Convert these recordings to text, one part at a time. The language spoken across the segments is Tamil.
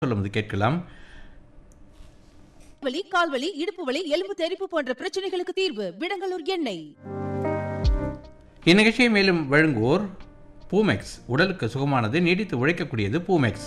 சொல்லும்போது கேட்கலாம் வலி கால்வலி இடுப்பு வலி எலும்பு தெறிப்பு போன்ற பிரச்சனைகளுக்கு தீர்வு விடங்கலூர் எண்ணெய் இந்நிகழ்ச்சியை மேலும் வழங்குவோர் பூமெக்ஸ் உடலுக்கு சுகமானது நீடித்து உழைக்கக்கூடியது பூமெக்ஸ்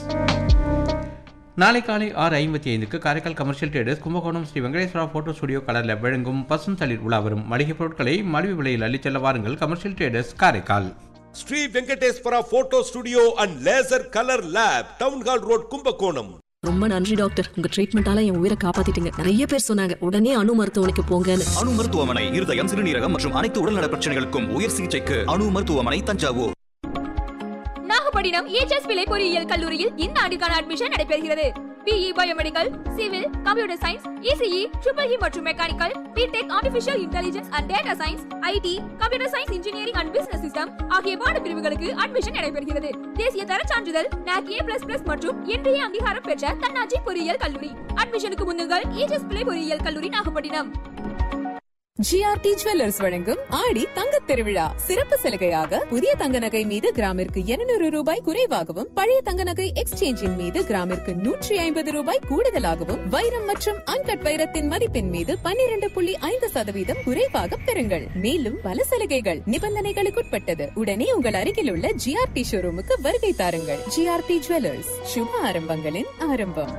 நாளை காலை ஆறு ஐம்பத்தி ஐந்துக்கு Karaikal commercial traders Kumbakonam Sri Venkateswara photo studio கலரில் வழங்கும் பசும் தளிர் உலா வரும் மளிகை பொருட்களை மலிவு விலையில் அள்ளிச் செல்ல வாருங்கள் commercial traders Karaikal Sri Venkateswara photo studio and laser colour lab town hall road Kumbakonam ரொம்ப நன்றி டாக்டர் உங்க ட்ரீட்மெண்டால என் உயிரை காப்பாத்திட்டீங்க நிறைய பேர் சொன்னாங்க உடனே அணு மருத்துவமனைக்கு போங்கன்னு அணு மருத்துவமனை இருதயம் சிறுநீரகம் மற்றும் அனைத்து உடல்நல பிரச்சனைகளுக்கும் உயர் சிகிச்சைக்கு அணு மருத்துவமனை தஞ்சாவூர் நாகப்பட்டினம் ஏஜஸ் பிள்ளை பொறியியல் கல்லூரியில் இந்த ஆண்டுக்கான அட்மிஷன் நடைபெறுகிறது BE biomedical civil computer science ECE triple E மற்றும் mechanical B Tech artificial intelligence and data science IT computer science engineering and business system ஆகிய பாடப்பிரிவுகளுக்கு அட்மிஷன் நடைபெறுகிறது தேசிய தர சான்றிதழ் NAC A++ மற்றும் இன்றைய அங்கீகாரம் பெற்ற தன்னாட்சி பொறியியல் கல்லூரி அட்மிஷனுக்கு முன்னுங்கள் ஏஜஸ் பிள்ளை பொறியியல் கல்லூரி நாகப்பட்டினம் ஜிஆர்டி ஜுவல்லர்ஸ் வழங்கும் ஆடி தங்கத் திருவிழா சிறப்பு சலுகையாக புதிய தங்க நகை மீது கிராமிற்கு 200 ரூபாய் குறைவாகவும் பழைய தங்க நகை எக்ஸ்சேஞ்சின் மீது கிராமிற்கு நூற்றி ஐம்பது ரூபாய் கூடுதலாகவும் வைரம் மற்றும் அன்கட் வைரத்தின் மதிப்பின் மீது 12.5% புள்ளி ஐந்து சதவீதம் குறைவாக பெறுங்கள் மேலும் பல சலுகைகள் நிபந்தனைகளுக்குட்பட்டது உடனே உங்கள் அருகில் உள்ள ஜிஆர்டி ஷோரூமுக்கு வருகை தாருங்கள் ஜிஆர்டி ஜுவல்லர்ஸ் சுப ஆரம்பங்களின் ஆரம்பம்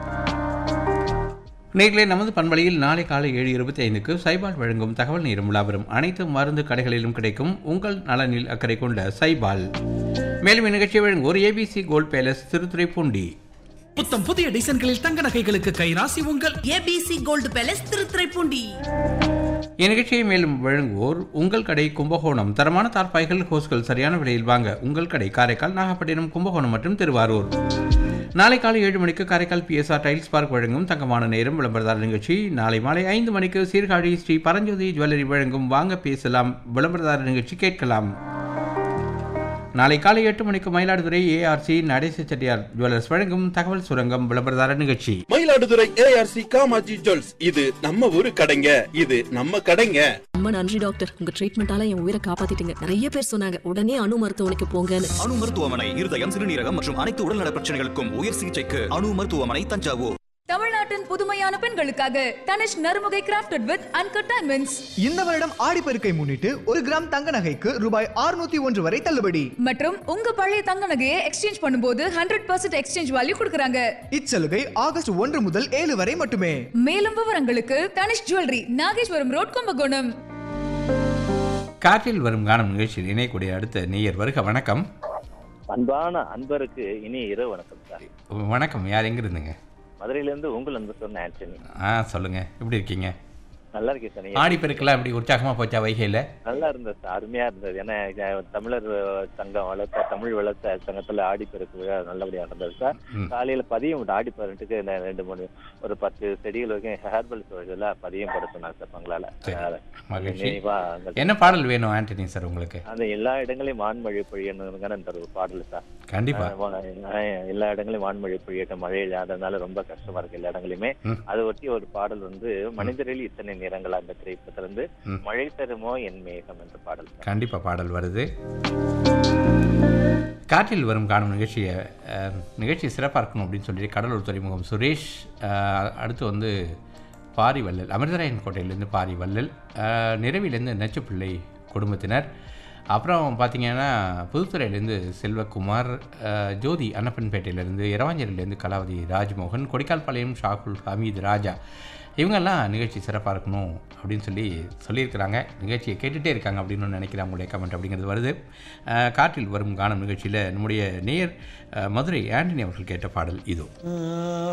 நேர்களே நமது பண்பலையில் நாளை காலை ஏழு இருபத்தி ஐந்துக்கு சைபால் வழங்கும் தகவல் நேரம் விழாவரும் அனைத்து மருந்து கடைகளிலும் கிடைக்கும் உங்கள் நலனில் அக்கறை கொண்ட சைபால் மேலும் இந்நிகழ்ச்சியை வழங்குவோர் ஏபிசி கோல்ட் பேலஸ் திருத்துறைப்பூண்டி புத்தம் புதிய டிசைன்களில் தங்க நகைகளுக்கு கைராசி உங்கள் ஏபிசி கோல்டு பேலஸ் திருத்துறைப்பூண்டி இந்நிகழ்ச்சியை மேலும் வழங்குவோர் உங்கள் கடை கும்பகோணம் தரமான தார்பாய்கள் ஹோஸ்கள் சரியான விலையில் வாங்க உங்கள் கடை காரைக்கால் நாகப்பட்டினம் கும்பகோணம் மற்றும் திருவாரூர் நாளை காலை ஏழு மணிக்கு காரைக்கால் பிஎஸ்ஆர் டைல்ஸ் பார்க் வழங்கும் தங்கமான நேரம் விளம்பரதார நிகழ்ச்சி நாளை மாலை ஐந்து மணிக்கு சீர்காழி ஸ்ரீ பரஞ்சோதி ஜுவல்லரி வழங்கும் வாங்க பேசலாம் விளம்பரதார நிகழ்ச்சி கேட்கலாம் நாளை காலை எட்டு மணிக்கு மயிலாடுதுறை ஏஆர்சி நடேச செட்டியார் ஜுவல்லர்ஸ் வழங்கும் தகவல் சுரங்கம் விளம்பரதார நிகழ்ச்சி மயிலாடுதுறை ஏஆர்சி காமாஜி ஜுவல்ஸ் இது நம்ம ஊரு கடைங்க இது நம்ம கடைங்க ரொம்ப நன்றி டாக்டர் உங்க ட்ரீட்மெண்டால என் உயிரை காப்பாத்திட்டீங்க நிறைய பேர் சொன்னாங்க உடனே அணு மருத்துவமனைக்கு போங்கன்னு அணு மருத்துவமனை இருதயம் சிறுநீரகம் மற்றும் அனைத்து உடல்நல பிரச்சனைகளுக்கும் உயர் சிகிச்சைக்கு அணு மருத்துவமனை தஞ்சாவூர் தமிழ்நாட்டின் புதுமையான பெண்களுக்காக Tanishq Narumugai crafted with uncut diamonds இந்த வருடம் ஆடிப்பெருக்கை முன்னிட்டு ஒரு கிராம் தங்க நகைக்கு ரூபாய் 601 ஒன்று வரை தள்ளுபடி மற்றும் உங்க பழைய தங்க நகையை எக்ஸ்சேஞ்ச் பண்ணும்போது ஹண்ட்ரட் பர்சன்ட் எக்ஸ்சேஞ்ச் வேல்யூ கொடுக்குறாங்க இச்சலுகை ஆகஸ்ட் ஒன்று முதல் ஏழு வரை மட்டுமே மேலும் விவரங்களுக்கு தனிஷ் ஜுவல்லரி நாகேஸ்வரம் ரோட் கும்பகோணம் காற்றில் வரும் கானம் நிகழ்ச்சியில் இணையக்கூடிய அடுத்த நேயர் வருக வணக்கம் அன்பான அன்பருக்கு இனிய இரவு வணக்கம் சார் வணக்கம் யார் எங்க இருந்துங்க மதுரையிலேருந்து உங்கள் அன்பு சொன்ன ஆண்டனி ஆ சொல்லுங்க எப்படி இருக்கீங்க நல்லா இருக்கேன் சார் நீங்க ஆடி பெருக்கெல்லாம் எப்படி உற்சாகமா போச்சா வைகையில் நல்லா இருந்தது சார் அருமையா இருந்தது ஏன்னா இங்க தமிழர் சங்கம் வளர்த்த தமிழ் வளர்த்த சங்கத்துல ஆடிப்பெருக்கு விழா நல்லபடியா நடந்தது சார் ம். காலையில பதியம் விட்டு ஆடிப்பெருட்டுக்கு நான் ரெண்டு மூணு ஒரு பத்து செடிகள் வரைக்கும் ஹேர்பல் தொழில பதியம் போட சொன்னாங்க சார் பங்களால சரி. அதனால மகிழ்ச்சி நினைவா அங்க- என்ன பாடல் வேணும் ஆண்டனி சார் உங்களுக்கு அந்த எல்லா இடங்களையும் வான்மழை பொழியணுங்கிற அந்த ஒரு பாடல் சார் கண்டிப்பா ஆஹ் வா- ஆஹ் எல்லா இடங்களையும் வான்மழை பொழியட்டும் மழை இல்லாததுனால ரொம்ப கஷ்டமா இருக்கு எல்லா இடங்களையுமே ம். அதை ஒட்டி ஒரு பாடல் வந்து மனிதரில் இத்தனை நிறங்கள் அந்த திரைப்படத்துல இருந்து ம். மழை தருமோ என் மேகம் என்ற பாடல் சார். கண்டிப்பா பாடல் வருது காற்றில் வரும் காணும் நிகழ்ச்சியை அஹ், நிகழ்ச்சி சிறப்பாக இருக்கணும் அப்படின்னு சொல்லி கடலூர் துறைமுகம் சுரேஷ் அஹ், அடுத்து வந்து பாரி வள்ளல் அமிர்தராயன் கோட்டையிலேருந்து பாரி வள்ளல் அஹ், நிறைவிலேருந்து நச்சுப்பிள்ளை குடும்பத்தினர் அப்புறம் பார்த்தீங்கன்னா புதுத்துறையிலேருந்து செல்வகுமார் அஹ், ஜோதி அன்னப்பன்பேட்டையிலேருந்து இரவாஞ்சேரியிலேருந்து கலாவதி ராஜ்மோகன் கொடிக்கால்பாளையம் ஷாகுல் ஹமீது ராஜா இவங்கெல்லாம் நிகழ்ச்சி சிறப்பாக இருக்கணும் அப்படின்னு சொல்லி சொல்லியிருக்கிறாங்க நிகழ்ச்சியை கேட்டுகிட்டே இருக்காங்க அப்படின்னு நினைக்கிறேன் உங்களுடைய கமெண்ட் அப்படிங்கிறது வருது அஹ், காற்றில் வரும் காணும் நிகழ்ச்சியில் நம்முடைய நேயர் அஹ், மதுரை ஆண்டனி அவர்கள் கேட்ட பாடல் இதோ